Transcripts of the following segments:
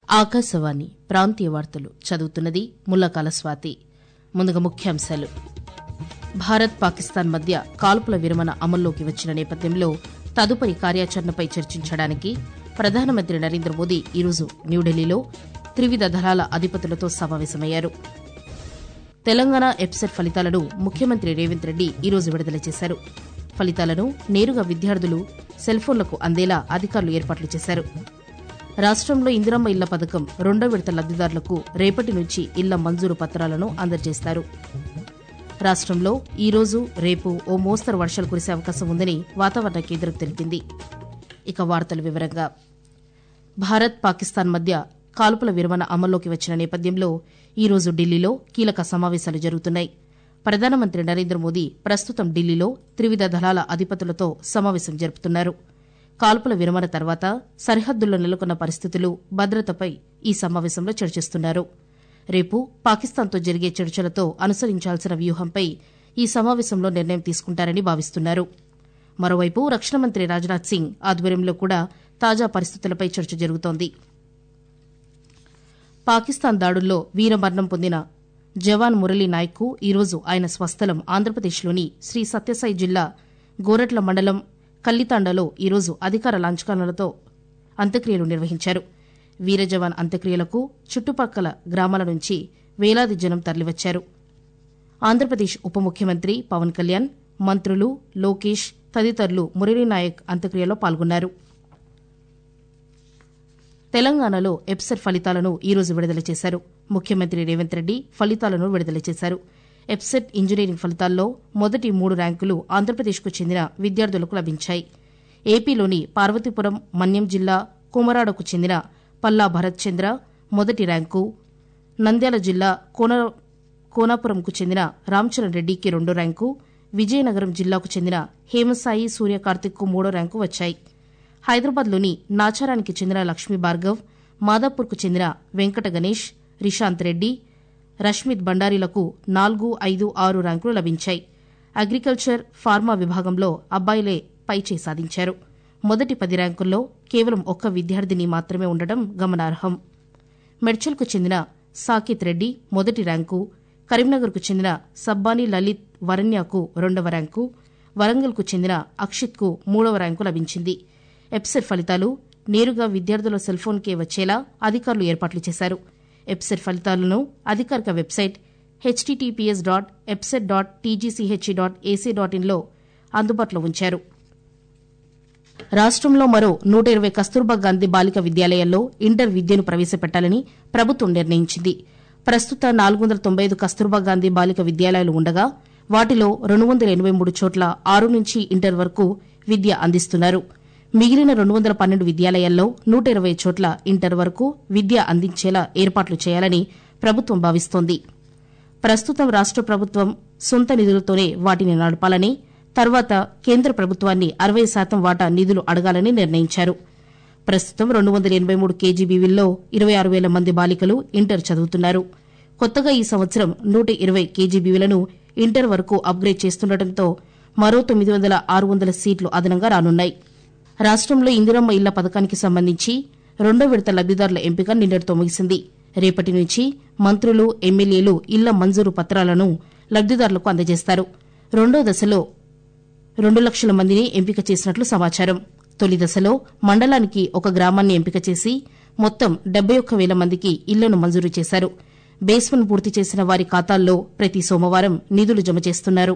ఆకాశవాణి ప్రాంతీయ వార్తలు చదువుతున్నది ముల్లకాల స్వాతి ముందుగా ముఖ్యాంశాలు భారత్ పాకిస్తాన్ మధ్య కాల్పుల విరమణ అమల్లోకి వచ్చిన నేపథ్యంలో తదుపరి కార్యాచరణపై చర్చించడానికి ప్రధానమంత్రి నరేంద్ర మోదీ ఈరోజు న్యూఢిల్లీలో త్రివిధ దళాల అధిపతులతో సమావేశమయ్యారు తెలంగాణ ఎప్సెట్ ఫలితాలను ముఖ్యమంత్రి రేవంత్ రెడ్డి ఈరోజు విడుదల చేశారు ఫలితాలను నేరుగా విద్యార్థులు సెల్ఫోన్లకు అందేలా అధికారులు ఏర్పాట్లు చేశారు రాష్టంలో ఇందిరమ్మ ఇళ్ల పథకం రెండో విడత లబ్దిదారులకు రేపటి నుంచి ఇళ్ల మంజూరు పత్రాలను అందజేస్తారు రాష్టంలో ఈ రోజు రేపు ఓ మోస్తరు వర్షాలు కురిసే అవకాశం ఉందని వాతావరణ కేంద్రం తెలిపింది ఇక వార్తల వివరంగా భారత్ పాకిస్తాన్ మధ్య కాల్పుల విరమణ అమల్లోకి వచ్చిన నేపథ్యంలో ఈ రోజు ఢిల్లీలో కీలక సమావేశాలు జరుగుతున్నాయి ప్రధానమంత్రి నరేంద్ర మోదీ ప్రస్తుతం ఢిల్లీలో త్రివిధ దళాల అధిపతులతో సమావేశం జరుపుతున్నారు కాల్పుల విరమణ తర్వాత సరిహద్దుల్లో నెలకొన్న పరిస్థితులు భద్రతపై ఈ సమావేశంలో చర్చిస్తున్నారు రేపు పాకిస్తాన్తో జరిగే చర్చలతో అనుసరించాల్సిన వ్యూహంపై ఈ సమావేశంలో నిర్ణయం తీసుకుంటారని భావిస్తున్నారు మరోవైపు రక్షణ మంత్రి రాజ్నాథ్ సింగ్ ఆధ్వర్యంలో కూడా తాజా పరిస్థితులపై చర్చ జరుగుతోంది పాకిస్తాన్ దాడుల్లో వీరమరణం పొందిన జవాన్ మురళీ నాయక్కు ఈరోజు ఆయన స్వస్థలం ఆంధ్రప్రదేశ్లోని శ్రీ సత్యసాయి జిల్లా గోరట్ల మండలం కల్లితాండలో ఈరోజు అధికార లాంఛనాలతో అంత్యక్రియలు నిర్వహించారు వీర జవాన్ అంత్యక్రియలకు చుట్టుపక్కల గ్రామాల నుంచి వేలాది జనం తరలివచ్చారు ఆంధ్రప్రదేశ్ ఉప ముఖ్యమంత్రి పవన్ కళ్యాణ్ మంత్రులు లోకేష్ తదితరులు మురళీనాయక్ అంత్యక్రియలో పాల్గొన్నారు తెలంగాణలో ఎప్సెట్ ఫలితాలను ఈరోజు విడుదల చేశారు ముఖ్యమంత్రి రేవంత్ రెడ్డి ఫలితాలను విడుదల చేశారు ఎప్సెట్ ఇంజనీరింగ్ ఫలితాల్లో మొదటి మూడు ర్యాంకులు ఆంధ్రప్రదేశ్కు చెందిన విద్యార్థులకు లభించాయి ఏపీలోని పార్వతీపురం మన్యం జిల్లా కుమరాడకు చెందిన పల్లా భరత్ చంద్ర మొదటి ర్యాంకు నంద్యాల జిల్లా కోన కోనాపురంకు చెందిన రామచరణ్ రెడ్డికి రెండో ర్యాంకు విజయనగరం జిల్లాకు చెందిన హేమసాయి సూర్యకార్తిక్కు మూడో ర్యాంకు వచ్చాయి హైదరాబాద్లోని నాచారానికి చెందిన లక్ష్మీ భార్గవ్ మాదాపూర్కు చెందిన వెంకట గణేష్ రిషాంత్ రెడ్డి రష్మిత్ బండారీలకు నాలుగు ఐదు ఆరు ర్యాంకులు లభించాయి అగ్రికల్చర్ ఫార్మా విభాగంలో అబ్బాయిలే పైచే సాధించారు మొదటి పది ర్యాంకుల్లో కేవలం ఒక్క విద్యార్థిని మాత్రమే ఉండడం గమనార్హం మెడ్చల్కు చెందిన సాకిత్ రెడ్డి మొదటి ర్యాంకు కరీంనగర్కు చెందిన సబ్బాని లలిత్ వరణ్యకు రెండవ ర్యాంకు వరంగల్కు చెందిన అక్షిత్కు మూడవ ర్యాంకు లభించింది ఎప్సెట్ ఫలితాలు నేరుగా విద్యార్థుల సెల్ఫోన్కే వచ్చేలా అధికారులు ఏర్పాట్లు చేశారు ఎప్సెట్ ఫలితాలను అధికారిక website HTTPS dot EAPCET dot TGCHE dot AC dot ఇన్లో అందుబాటులో ఉంచారు రాష్టంలో మరో నూట ఇరవై కస్తూర్బా గాంధీ బాలిక విద్యాలయాల్లో ఇంటర్ విద్యను ప్రవేశపెట్టాలని ప్రభుత్వం నిర్ణయించింది ప్రస్తుత నాలుగు వందల తొంభై ఐదు కస్తూర్బా గాంధీ బాలిక విద్యాలయాలు ఉండగా వాటిలో రెండు వందల ఎనబై మూడు చోట్ల ఆరు నుంచి ఇంటర్ వరకు విద్య అందిస్తున్నారు మిగిలిన రెండు వందల పన్నెండు విద్యాలయాల్లో నూట ఇరవై చోట్ల ఇంటర్ వరకు విద్య అందించేలా ఏర్పాట్లు చేయాలని ప్రభుత్వం భావిస్తోంది ప్రస్తుతం రాష్ట ప్రభుత్వం సొంత నిధులతోనే వాటిని నడపాలని తర్వాత కేంద్ర ప్రభుత్వాన్ని అరవై శాతం వాటా నిధులు అడగాలని నిర్ణయించారు ప్రస్తుతం రెండు వందల ఎనబై మూడు కేజీబీవీల్లో ఇరవై ఆరు వేల మంది బాలికలు ఇంటర్ చదువుతున్నారు కొత్తగా ఈ సంవత్సరం నూట ఇరవై కేజీబీవీలను ఇంటర్ వరకు అప్గ్రేడ్ చేస్తుండటంతో మరో తొమ్మిది వందల ఆరు వందల సీట్లు అదనంగా రానున్నాయి రాష్టంలో ఇందిరమ్మ ఇళ్ల పథకానికి సంబంధించి రెండో విడత లబ్దిదారుల ఎంపిక నిన్నటితో ముగిసింది రేపటి నుంచి మంత్రులు ఎమ్మెల్యేలు ఇళ్ల మంజూరు పత్రాలను లబ్దిదారులకు అందజేస్తారు రెండో దశలో రెండు లక్షల మందిని ఎంపిక చేసినట్లు సమాచారం తొలి దశలో మండలానికి ఒక గ్రామాన్ని ఎంపిక చేసి మొత్తం డెబ్బై ఒక్క వేల మందికి ఇళ్లను మంజూరు చేశారు బేస్మెంట్ పూర్తి చేసిన వారి ఖాతాల్లో ప్రతి సోమవారం నిధులు జమ చేస్తున్నారు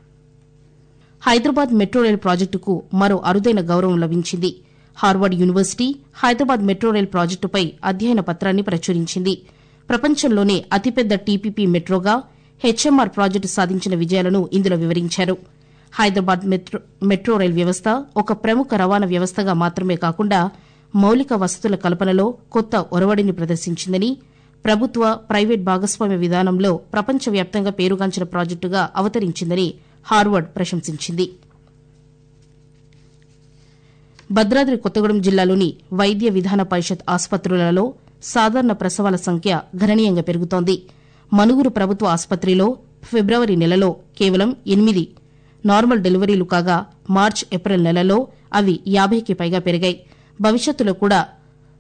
హైదరాబాద్ మెట్రో రైల్ ప్రాజెక్టుకు మరో అరుదైన గౌరవం లభించింది Harvard university Hyderabad metro rail ప్రాజెక్టుపై అధ్యయన పత్రాన్ని ప్రచురించింది ప్రపంచంలోనే అతిపెద్ద టీపీపీ మెట్రోగా హెచ్ఎంఆర్ ప్రాజెక్టు సాధించిన విజయాలను ఇందులో వివరించారు హైదరాబాద్ మెట్రో మెట్రో రైల్ వ్యవస్థ ఒక ప్రముఖ రవాణా వ్యవస్థగా మాత్రమే కాకుండా మౌలిక వసతుల కల్పనలో కొత్త ఒరవడిని ప్రదర్శించిందని ప్రభుత్వ ప్రైవేట్ భాగస్వామ్య విధానంలో ప్రపంచవ్యాప్తంగా పేరుగాంచిన ప్రాజెక్టుగా అవతరించిందని హార్వర్డ్ ప్రశంసించింది భద్రాద్రి కొత్తగూడెం జిల్లాలోని వైద్య విధాన పరిషత్ ఆసుపత్రులలో సాధారణ ప్రసవాల సంఖ్య గణనీయంగా పెరుగుతోంది మనుగురు ప్రభుత్వ ఆసుపత్రిలో ఫిబ్రవరి నెలలో కేవలం ఎనిమిది నార్మల్ డెలివరీలు కాగా మార్చ్ ఏప్రిల్ నెలలో అవి యాభైకి పైగా పెరిగాయి భవిష్యత్తులో కూడా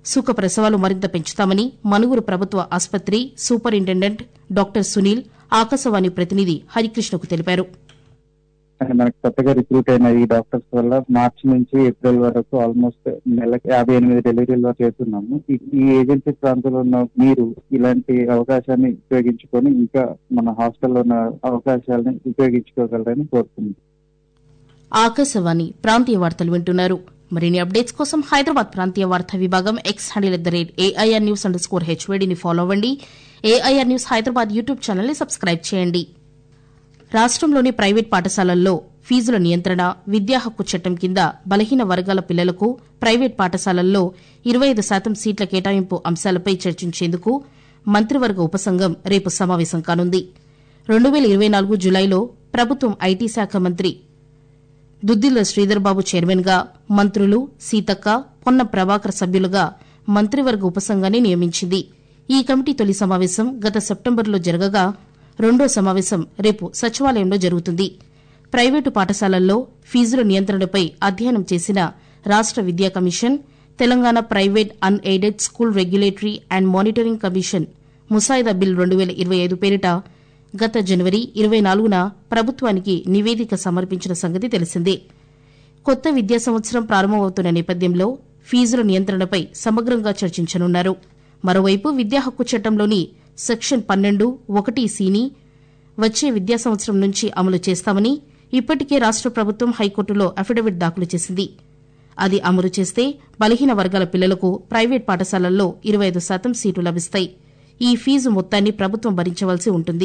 సుఖ ప్రసవాలు మరింత పెంచుతామని మనుగురు ప్రభుత్వ ఆసుపత్రి సూపరింటెండెంట్ డాక్టర్ సునీల్ ఆకాశవాణి ప్రతినిధి హరికృష్ణకు తెలిపారు అంటే మనకి కొత్తగా రిక్రూట్ అయిన ఈ డాక్టర్స్ వల్ల మార్చి నుంచి ఏప్రిల్ వరకు ఆల్మోస్ట్ నెలకి యాభై ఎనిమిది డెలివరీలు వరకు చేస్తున్నాము ఈ- ఈ ఏజెన్సీ ప్రాంతంలో ఉన్న మీరు ఇలాంటి అవకాశాన్ని ఉపయోగించుకొని ఇంకా మన హాస్టల్లో ఉన్న అవకాశాలని ఉపయోగించుకోగలరని కోరుతున్నాను ఆకాశవాణి ప్రాంతీయ వార్తలు వింటున్నారు మరిన్ని అప్డేట్స్ కోసం హైదరాబాద్ ప్రాంతీయ వార్తా విభాగం X handle at the rate AIR news under score హెచ్వేడిని ఫాలో అవ్వండి ఏఐఆర్ న్యూస్ హైదరాబాద్ యూట్యూబ్ ఛానల్ని సబ్స్క్రైబ్ చేయండి రాష్ట్రంలోని ప్రైవేట్ పాఠశాలల్లో ఫీజుల నియంత్రణ విద్యా హక్కు చట్టం కింద బలహీన వర్గాల పిల్లలకు ప్రైవేట్ పాఠశాలల్లో ఇరవై ఐదు శాతం సీట్ల కేటాయింపు అంశాలపై చర్చించేందుకు మంత్రివర్గ ఉపసంఘం రేపు సమావేశం కానుంది రెండు వేల ఇరవై నాలుగు జులైలో ప్రభుత్వం ఐటీ శాఖ మంత్రి దుద్దిల్ల శ్రీధర్ బాబు చైర్మన్ గా మంత్రులు సీతక్క పొన్న ప్రభాకర్ సభ్యులుగా మంత్రివర్గ ఉపసంఘాన్ని నియమించింది ఈ కమిటీ తొలి సమావేశం గత సెప్టెంబర్లో జరగగా రెండో సమావేశం రేపు సచివాలయంలో జరుగుతుంది ప్రైవేటు పాఠశాలల్లో ఫీజుల నియంత్రణపై అధ్యయనం చేసిన రాష్ట విద్యా commission Telangana private unaided school regulatory and monitoring commission ముసాయిదా బిల్ రెండు వేల ఇరవై ఐదు పేరిట గత జనవరి ఇరవై నాలుగున ప్రభుత్వానికి నివేదిక సమర్పించిన సంగతి తెలిసిందే కొత్త విద్యా సంవత్సరం ప్రారంభమవుతున్న నేపథ్యంలో ఫీజుల నియంత్రణపై సమగ్రంగా చర్చించనున్నారు మరోవైపు విద్యా హక్కు చట్టంలోని సెక్షన్ పన్నెండు ఒకటి సిని వచ్చే విద్యా సంవత్సరం నుంచి అమలు చేస్తామని ఇప్పటికే రాష్ట ప్రభుత్వం హైకోర్టులో అఫిడవిట్ దాఖలు చేసింది అది అమలు చేస్తే బలహీన వర్గాల పిల్లలకు ప్రైవేట్ పాఠశాలల్లో ఇరవై ఐదు శాతం సీటు లభిస్తాయి ఈ ఫీజు మొత్తాన్ని ప్రభుత్వం భరించవలసి ఉంటుంది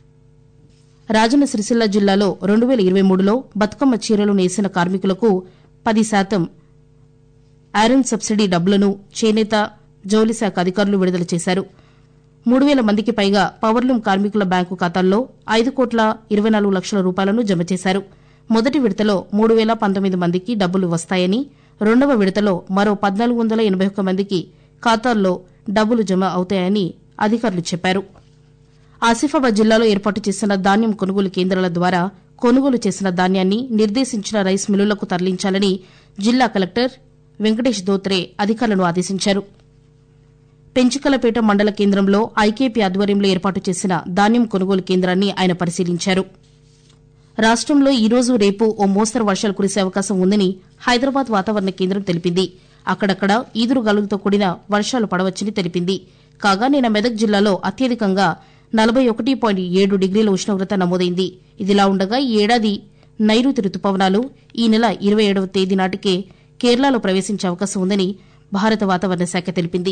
రాజన్న సిరిసిల్ల జిల్లాలో రెండు వేల ఇరవై మూడులో బతుకమ్మ చీరలు నేసిన కార్మికులకు పది శాతం ఐరన్ సబ్సిడీ డబ్బులను చేనేత జౌలి శాఖ అధికారులు విడుదల చేశారు మూడు వేల మందికి పైగా పవర్లూమ్ కార్మికుల బ్యాంకు ఖాతాల్లో ఐదు కోట్ల ఇరవై నాలుగు లక్షల రూపాయలను జమ చేశారు మొదటి విడతలో మూడు వేల పంతొమ్మిది మందికి డబ్బులు వస్తాయని రెండవ విడతలో మరో పద్నాలుగు వందల ఎనబై ఒక్క మందికి ఖాతాల్లో డబ్బులు జమ అవుతాయని అధికారులు చెప్పారు ఆసిఫాబాద్ జిల్లాలో ఏర్పాటు చేసిన ధాన్యం కొనుగోలు కేంద్రాల ద్వారా కొనుగోలు చేసిన ధాన్యాన్ని నిర్దేశించిన రైస్ మిల్లులకు తరలించాలని జిల్లా కలెక్టర్ వెంకటేష్ దోత్రే అధికారులను ఆదేశించారు పెంచికలపేట మండల కేంద్రంలో ఐకేపీ ఆధ్వర్యంలో ఏర్పాటు చేసిన ధాన్యం కొనుగోలు కేంద్రాన్ని ఆయన పరిశీలించారు రాష్టంలో ఈ రోజు రేపు ఓ మోస్తరు వర్షాలు కురిసే అవకాశం ఉందని హైదరాబాద్ వాతావరణ కేంద్రం తెలిపింది అక్కడక్కడ ఈదురుగాలులతో కూడిన వర్షాలు పడవచ్చని తెలిపింది కాగా నిన్న మెదక్ జిల్లాలో అత్యధికంగా నలభై ఒకటి పాయింట్ ఏడు డిగ్రీల ఉష్ణోగ్రత నమోదైంది ఇదిలా ఉండగా ఈ ఏడాది నైరుతి రుతుపవనాలు ఈ నెల ఇరవై ఏడవ తేదీ నాటికే కేరళలో ప్రవేశించే అవకాశం ఉందని భారత వాతావరణ శాఖ తెలిపింది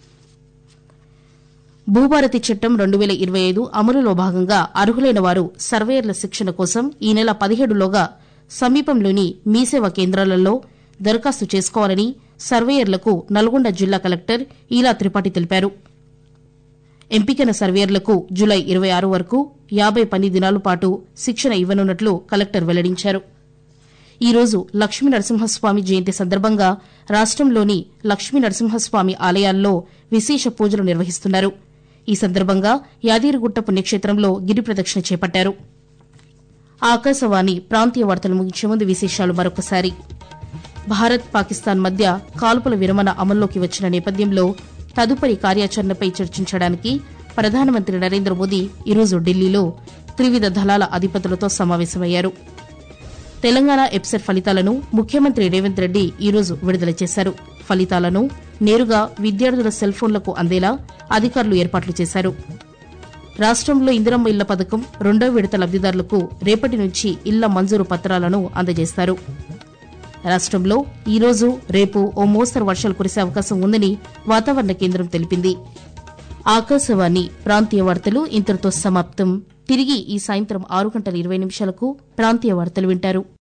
భూభారతి చట్టం రెండు వేల ఇరవై ఐదు అమలులో భాగంగా అర్హులైన వారు సర్వేయర్ల శిక్షణ కోసం ఈ నెల పదిహేడులోగా సమీపంలోని మీసేవ కేంద్రాలలో దరఖాస్తు చేసుకోవాలని సర్వేయర్లకు నల్గొండ జిల్లా కలెక్టర్ ఈలా త్రిపాఠి తెలిపారు ఎంపికైన సర్వేయర్లకు జులై ఇరవై ఆరు వరకు యాబై పని దినాల పాటు శిక్షణ ఇవ్వనున్నట్లు కలెక్టర్ వెల్లడించారు ఈ రోజు లక్ష్మీ నరసింహస్వామి జయంతి సందర్భంగా రాష్టంలోని లక్ష్మీ నరసింహస్వామి ఆలయాల్లో విశేష పూజలు నిర్వహిస్తున్నారు ఈ సందర్భంగా యాదగిరిగుట్ట పుణ్యక్షేత్రంలో గిరి ప్రదక్షిణ చేపట్టారు ఆకాశవాణి ప్రాంతీయ వార్తలు ముగించే ముందు విశేషాలు మరొకసారి భారత్ పాకిస్తాన్ మధ్య కాల్పుల విరమణ అమల్లోకి వచ్చిన నేపథ్యంలో తదుపరి కార్యాచరణపై చర్చించడానికి ప్రధానమంత్రి నరేంద్ర మోదీ ఈరోజు ఢిల్లీలో త్రివిధ దళాల అధిపతులతో సమావేశమయ్యారు తెలంగాణ ఎప్సెట్ ఫలితాలను ముఖ్యమంత్రి రేవంత్ రెడ్డి ఈరోజు విడుదల చేశారు ఫలితాలను నేరుగా విద్యార్థుల సెల్ ఫోన్లకు అందేలా అధికారులు ఏర్పాట్లు చేశారు రాష్టంలో ఇందిరమ్మ ఇళ్ల పథకం రెండో విడత లబ్దిదారులకు రేపటి నుంచి ఇళ్ల మంజూరు పత్రాలను అందజేస్తారు రాష్టంలో ఈ రోజు రేపు ఓ మోస్తరు వర్షాలు కురిసే అవకాశం ఉందని వాతావరణ కేంద్రం తెలిపింది ఆకాశవాణి ప్రాంతీయ వార్తలు ఇంతటితో సమాప్తం తిరిగి ఈ సాయంత్రం ఆరు గంటల ఇరవై నిమిషాలకు ప్రాంతీయ వార్తలు వింటారు